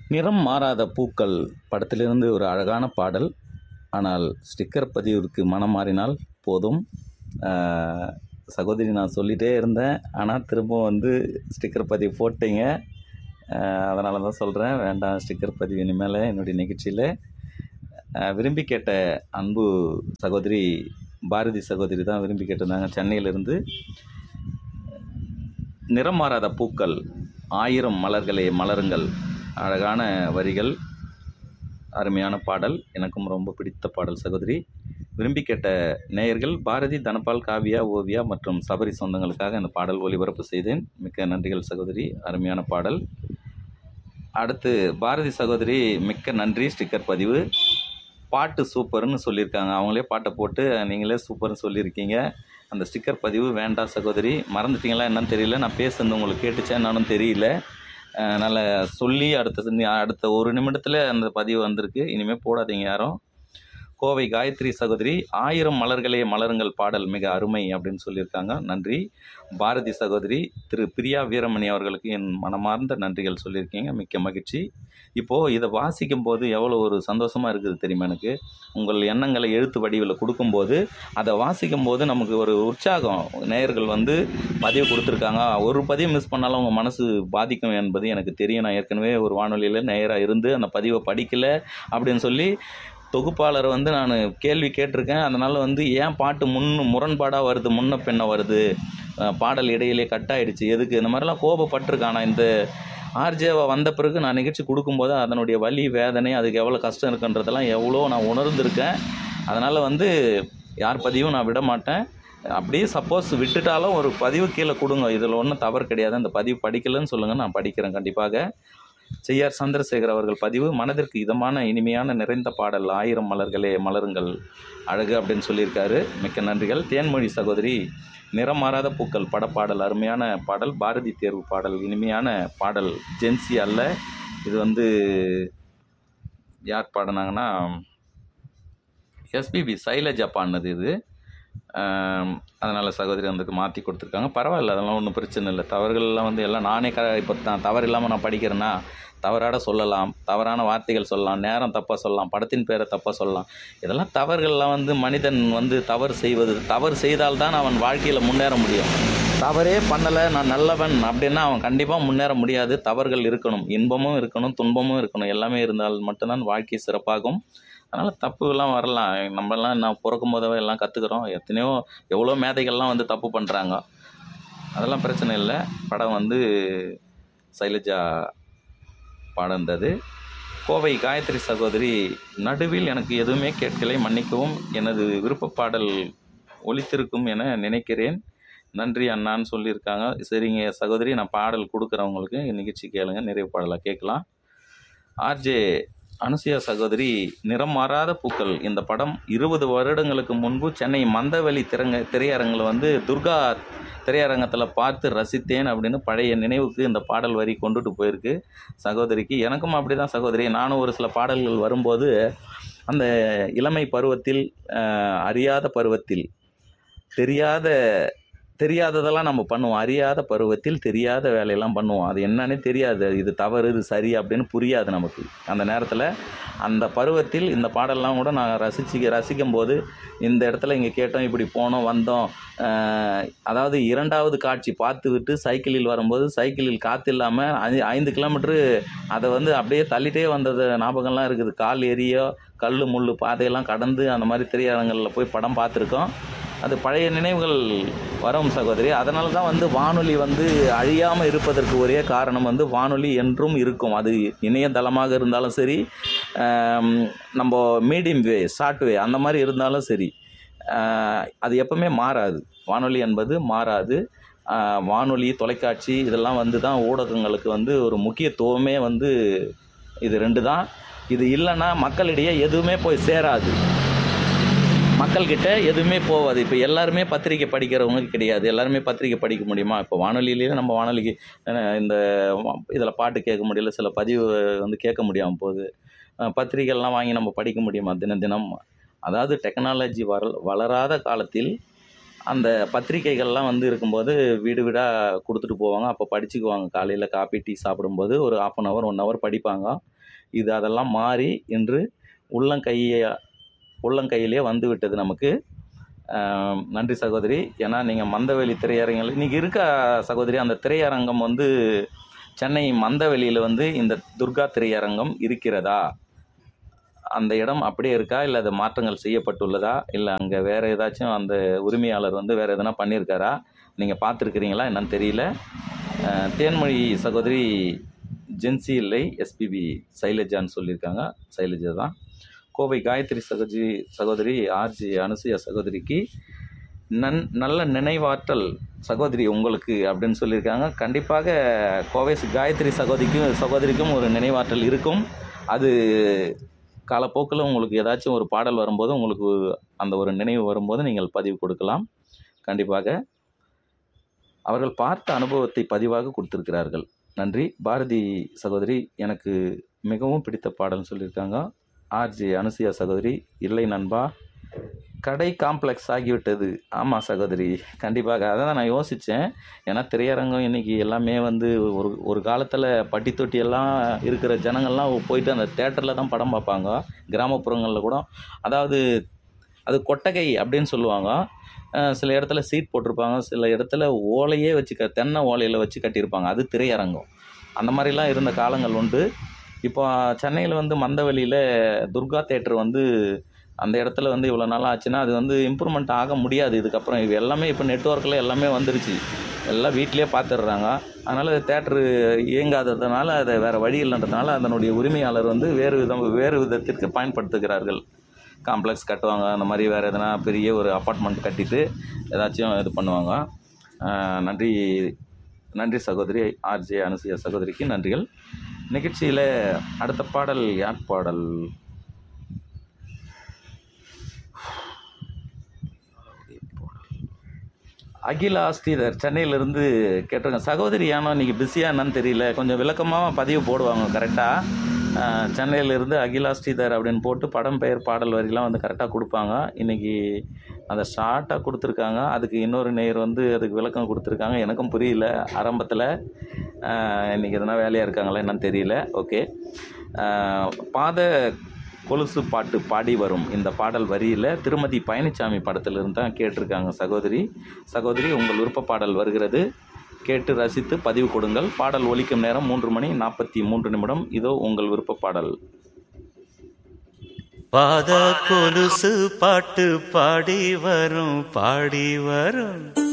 நிறம் மாறாத பூக்கள் படத்திலிருந்து ஒரு அழகான பாடல் ஆனால் ஸ்டிக்கர் பதிவிற்கு மனம் மாறினால் போதும் ஆஹ், சகோதரி நான் சொல்லிகிட்டே இருந்தேன் ஆனால் திரும்ப வந்து ஸ்டிக்கர் பதிவு போட்டீங்க அதனால தான் சொல்கிறேன் வேண்டாம் ஸ்டிக்கர் பதிவு இனிமேல் என்னுடைய நிகழ்ச்சியில் ஆஹ், விரும்பி கேட்ட அன்பு சகோதரி பாரதி சகோதரி தான் விரும்பி கேட்டிருந்தாங்க சென்னையிலிருந்து நிறம் மாறாத பூக்கள் ஆயிரம் மலர்களே மலருங்கள் அழகான வரிகள் அருமையான பாடல் எனக்கும் ரொம்ப பிடித்த பாடல் சகோதரி விரும்பி கேட்ட நேயர்கள் பாரதி தனபால் காவியா ஓவியா மற்றும் சபரி சொந்தங்களுக்காக இந்த பாடல் ஒளிபரப்பு செய்தேன் மிக்க நன்றிகள் சகோதரி அருமையான பாடல் அடுத்து பாரதி சகோதரி மிக்க நன்றி ஸ்டிக்கர் பதிவு பாட்டு சூப்பர்னு சொல்லியிருக்காங்க அவங்களே பாட்டை போட்டு நீங்களே சூப்பர்னு சொல்லியிருக்கீங்க அந்த ஸ்டிக்கர் பதிவு வேண்டாம் சகோதரி மறந்துட்டீங்களா என்னன்னு தெரியல நான் பேசுனது உங்களுக்கு கேட்டுச்சா என்னன்னு தெரியல அதனால் சொல்லி அடுத்த அடுத்த ஒரு நிமிடத்தில் அந்த பதிவு வந்திருக்கு இனிமேல் போடாதீங்க யாரும் கோவை காயத்ரி சகோதரி ஆயிரம் மலர்களே மலருங்கள் பாடல் மிக அருமை அப்படின்னு சொல்லியிருக்காங்க நன்றி பாரதி சகோதரி திரு பிரியா வீரமணி அவர்களுக்கு என் மனமார்ந்த நன்றிகள் சொல்லியிருக்கீங்க மிக்க மகிழ்ச்சி இப்போது இதை வாசிக்கும் போது எவ்வளோ ஒரு சந்தோஷமாக இருக்குது தெரியுமா எனக்கு உங்கள் எண்ணங்களை எழுத்து வடிவில் கொடுக்கும்போது அதை வாசிக்கும் போது நமக்கு ஒரு உற்சாகம் நேயர்கள் வந்து பதிவு கொடுத்துருக்காங்க ஒரு பதிவு மிஸ் பண்ணாலும் உங்கள் மனசு பாதிக்கும் என்பது எனக்கு தெரியும் நான் ஏற்கனவே ஒரு வானொலியில் நேராக இருந்து அந்த பதிவை படிக்கல அப்படின்னு சொல்லி தொகுப்பாளர் வந்து நான் கேள்வி கேட்டிருக்கேன் அதனால் வந்து ஏன் பாட்டு முன் முரண்பாடாக வருது முன்ன பின்ன வருது அஹ் பாடல் இடையிலே கட் ஆயிடுச்சு எதுக்கு இந்த மாதிரிலாம் கோபப்பட்டிருக்கான் நான் இந்த ஆர்ஜேவை வந்த பிறகு நான் நிகழ்ச்சி கொடுக்கும்போது அதனுடைய வலி வேதனை அதுக்கு எவ்வளோ கஷ்டம் இருக்குன்றதெல்லாம் எவ்வளோ நான் உணர்ந்திருக்கேன் அதனால் வந்து யார் பதிவும் நான் விட மாட்டேன் அப்படியே சப்போஸ் விட்டுட்டாலும் ஒரு பதிவு கீழே கொடுங்க இதில் ஒன்றும் தவறு கிடையாது அந்த பதிவு படிக்கலைன்னு சொல்லுங்கள் நான் படிக்கிறேன் கண்டிப்பாக செய்யார் சந்திரசேகர் அவர்கள் பதிவு மனதிற்கு இதமான இனிமையான நிறைந்த பாடல் ஆயிரம் மலர்களே மலருங்கள் அழகு அப்படின்னு சொல்லியிருக்காரு மிக்க நன்றிகள் தேன்மொழி சகோதரி நிறம் மாறாத பூக்கள் படப்பாடல் அருமையான பாடல் பாரதி தேர்வு பாடல் இனிமையான பாடல் ஜென்சி அல்ல இது வந்து யார் பாடினாங்கன்னா எஸ்பிபி சைலஜா பாடினது இது அதனால் சகோதரி வந்துட்டு மாற்றி கொடுத்துருக்காங்க பரவாயில்ல அதெல்லாம் ஒன்றும் பிரச்சனை இல்லை தவறுகள்லாம் வந்து எல்லாம் நானே க இப்போ தான் தவறு இல்லாமல் நான் படிக்கிறேன்னா தவறாட சொல்லலாம் தவறான வார்த்தைகள் சொல்லலாம் நேரம் தப்பாக சொல்லலாம் படத்தின் பேரை தப்பாக சொல்லலாம் இதெல்லாம் தவறுகள்லாம் வந்து மனிதன் வந்து தவறு செய்வது தவறு செய்தால்தான் அவன் வாழ்க்கையில் முன்னேற முடியும் தவறே பண்ணலை நான் நல்லவன் அப்படின்னா அவன் கண்டிப்பாக முன்னேற முடியாது தவறுகள் இருக்கணும் இன்பமும் இருக்கணும் துன்பமும் இருக்கணும் எல்லாமே இருந்தால் மட்டும்தான் வாழ்க்கை சிறப்பாகும் அதனால் தப்புலாம் வரலாம் நம்மலாம் நான் பிறக்கும் போதவே எல்லாம் கற்றுக்குறோம் எத்தனையோ எவ்வளோ மேதைகள்லாம் வந்து தப்பு பண்ணுறாங்க அதெல்லாம் பிரச்சனை இல்லை படம் வந்து சைலஜா பாடந்தது கோவை காயத்ரி சகோதரி நடுவில் எனக்கு எதுவுமே கேட்கலை மன்னிக்கவும் எனது விருப்ப பாடல் ஒலித்திருக்கும் என நினைக்கிறேன் நன்றி அண்ணான்னு சொல்லியிருக்காங்க சரிங்க சகோதரி நான் பாடல் கொடுக்குறவங்களுக்கு நிகழ்ச்சி கேளுங்க நிறைவு பாடலாக கேட்கலாம் ஆர்ஜே அனுசுயா சகோதரி நிறம் மாறாத பூக்கள் இந்த படம் இருபது வருடங்களுக்கு முன்பு சென்னை மந்தவெளி திரங்க திரையரங்கில் வந்து துர்கா திரையரங்கத்தில் பார்த்து ரசித்தேன் அப்படின்னு பழைய நினைவுக்கு இந்த பாடல் வரி கொண்டுட்டு போயிருக்கு சகோதரிக்கு எனக்கும் அப்படி தான் சகோதரி நானும் ஒரு சில பாடல்கள் வரும்போது அந்த இளமை பருவத்தில் அஹ், அறியாத பருவத்தில் தெரியாத தெரியாததெல்லாம் நம்ம பண்ணுவோம் அறியாத பருவத்தில் தெரியாத வேலையெல்லாம் பண்ணுவோம் அது என்னன்னே தெரியாது இது தவறு இது சரி அப்படின்னு புரியாது நமக்கு அந்த நேரத்தில் அந்த பருவத்தில் இந்த பாடல்லாம் கூட நான் ரசிச்சு ரசிக்கும் போது இந்த இடத்துல இங்கே கேட்டோம் இப்படி போனோம் வந்தோம் அஹ், அதாவது இரண்டாவது காட்சி பார்த்து விட்டு சைக்கிளில் வரும்போது சைக்கிளில் காற்று இல்லாமல் ஐ ஐந்து கிலோமீட்ரு அதை வந்து அப்படியே தள்ளிட்டே வந்தது ஞாபகம்லாம் இருக்குது கால் எரியோ கல் முள் பாதையெல்லாம் கடந்து அந்த மாதிரி திரையரங்களில் போய் படம் பார்த்துருக்கோம் அது பழைய நினைவுகள் வரும் சகோதரி அதனால தான் வந்து வானொலி வந்து அழியாமல் இருப்பதற்கு ஒரே காரணம் வந்து வானொலி என்றும் இருக்கும் அது இணையதளமாக இருந்தாலும் சரி ஆம், நம்ம மீடியம் வே ஷார்ட் வே அந்த மாதிரி இருந்தாலும் சரி ஆஹ், அது எப்பவுமே மாறாது வானொலி என்பது மாறாது ஆஹ், வானொலி தொலைக்காட்சி இதெல்லாம் வந்து தான் ஊடகங்களுக்கு வந்து ஒரு முக்கியத்துவமே வந்து இது ரெண்டு தான் இது இல்லைன்னா மக்களிடையே எதுவுமே போய் சேராது மக்கள்கிட்ட எதுவுமே போகாது இப்போ எல்லாருமே பத்திரிக்கை படிக்கிறவங்க கிடையாது எல்லாருமே பத்திரிக்கை படிக்க முடியுமா இப்போ வானொலியிலேயே நம்ம வானொலிக்கு அஹ், இந்த இதில் பாட்டு கேட்க முடியல சில பதிவு வந்து கேட்க முடியாமல் போகுது அஹ், பத்திரிக்கைலாம் வாங்கி நம்ம படிக்க முடியுமா தினம் தினம் அதாவது டெக்னாலஜி வள வளராத காலத்தில் அந்த பத்திரிக்கைகள்லாம் வந்து இருக்கும்போது வீடு வீடாக கொடுத்துட்டு போவாங்க அப்போ படிச்சுக்குவாங்க காலையில் காப்பி டீ சாப்பிடும்போது ஒரு half an hour one hour படிப்பாங்க இது அதெல்லாம் மாறி இன்று உள்ளங்கையை உள்ளங்கையிலே வந்து விட்டது நமக்கு ஆம், நன்றி சகோதரி ஏன்னா நீங்கள் மந்தவெளி திரையரங்கில் இன்றைக்கி இருக்க சகோதரி அந்த திரையரங்கம் வந்து சென்னை மந்தவெளியில் வந்து இந்த துர்கா திரையரங்கம் இருக்கிறதா அந்த இடம் அப்படியே இருக்கா இல்லை அது மாற்றங்கள் செய்யப்பட்டுள்ளதா இல்லை அங்கே வேறு ஏதாச்சும் அந்த உரிமையாளர் வந்து வேறு எதனா பண்ணியிருக்காரா நீங்கள் பார்த்துருக்கிறீங்களா என்னன்னு தெரியல அஹ், தேன்மொழி சகோதரி ஜென்சி இல்லை எஸ்பிபி சைலஜான்னு சொல்லியிருக்காங்க சைலஜா தான் கோவை காயத்ரி சகோதரி சகோதரி ஆர்ஜி அனுசுயா சகோதரிக்கு நன் நல்ல நினைவாற்றல் சகோதரி உங்களுக்கு அப்படின்னு சொல்லியிருக்காங்க கண்டிப்பாக கோவை காயத்ரி சகோதரிக்கும் சகோதரிக்கும் ஒரு நினைவாற்றல் இருக்கும் அது காலப்போக்கில் உங்களுக்கு ஏதாச்சும் ஒரு பாடல் வரும்போது உங்களுக்கு அந்த ஒரு நினைவு வரும்போது நீங்கள் பதிவு கொடுக்கலாம் கண்டிப்பாக அவர்கள் பார்த்த அனுபவத்தை பதிவாக கொடுத்திருக்கிறார்கள் நன்றி பாரதி சகோதரி எனக்கு மிகவும் பிடித்த பாடல்னு சொல்லியிருக்காங்க ஆர்ஜி அனுசுயா சகோதரி இல்லை நண்பா கடை காம்ப்ளெக்ஸ் ஆகிவிட்டது ஆமாம் சகோதரி கண்டிப்பாக அதை தான் நான் யோசித்தேன் ஏன்னா திரையரங்கம் இன்றைக்கி எல்லாமே வந்து ஒரு ஒரு காலத்தில் பட்டி தொட்டி எல்லாம் இருக்கிற ஜனங்கள்லாம் போயிட்டு அந்த தேட்டரில் தான் படம் பார்ப்பாங்க கிராமப்புறங்களில் கூட அதாவது அது கொட்டகை அப்படின்னு சொல்லுவாங்க அஹ் சில இடத்துல சீட் போட்டிருப்பாங்க சில இடத்துல ஓலையே வச்சு க தென்னை ஓலையில் வச்சு கட்டியிருப்பாங்க அது திரையரங்கம் அந்த மாதிரிலாம் இருந்த காலங்கள் உண்டு இப்போ சென்னையில் வந்து மந்தவெளியில் துர்கா தேட்டர் வந்து அந்த இடத்துல வந்து இவ்வளோ நாள் ஆச்சுன்னா அது வந்து இம்ப்ரூவ்மெண்ட் ஆக முடியாது இதுக்கப்புறம் இது எல்லாமே இப்போ நெட்ஒர்க்கில் எல்லாமே வந்துருச்சு எல்லாம் வீட்டிலே பார்த்துடுறாங்க அதனால் தேட்ரு இயங்காததுனால அதை வேறு வழி இல்லைன்றதுனால அதனுடைய உரிமையாளர் வந்து வேறு விதம் வேறு விதத்திற்கு பயன்படுத்துகிறார்கள் காம்ப்ளெக்ஸ் கட்டுவாங்க அந்த மாதிரி வேறு எதனா பெரிய ஒரு அப்பார்ட்மெண்ட் கட்டிட்டு ஏதாச்சும் இது பண்ணுவாங்க ஆஹ் நன்றி நன்றி சகோதரி ஆர்ஜே அனுசுயா சகோதரிக்கு நன்றிகள் நிகழ்ச்சியில் அடுத்த பாடல் யார் பாடல் அகிலா ஸ்ரீதர் சென்னையிலேருந்து கேட்டிருக்கேன் சகோதரி ஏனோ இன்றைக்கி பிஸியாக என்னன்னு தெரியல கொஞ்சம் விளக்கமாக பதிவு போடுவாங்க கரெக்டாக சென்னையிலேருந்து அகிலா ஸ்ரீதர் அப்படின்னு போட்டு படம் பெயர் பாடல் வரிலாம் வந்து கரெக்டாக கொடுப்பாங்க இன்றைக்கி அதை ஷார்ட்டாக கொடுத்துருக்காங்க அதுக்கு இன்னொரு நேயர் வந்து அதுக்கு விளக்கம் கொடுத்துருக்காங்க எனக்கும் புரியல ஆரம்பத்தில் இன்றைக்கி எதனா வேலையாக இருக்காங்களா என்னன்னு தெரியல ஓகே பாத கொலுசு பாட்டு பாடி வரும் இந்த பாடல் வரியில் திருமதி பழனிசாமி படத்திலிருந்து தான் கேட்டிருக்காங்க சகோதரி சகோதரி உங்கள் விருப்ப பாடல் வருகிறது கேட்டு ரசித்து பதிவு கொடுங்கள் பாடல் ஒலிக்கும் நேரம் மூன்று மணி நாற்பத்தி மூன்று நிமிடம் இதோ உங்கள் விருப்ப பாடல் பாத கொலுசு பாட்டு பாடி வரும் பாடி வரும்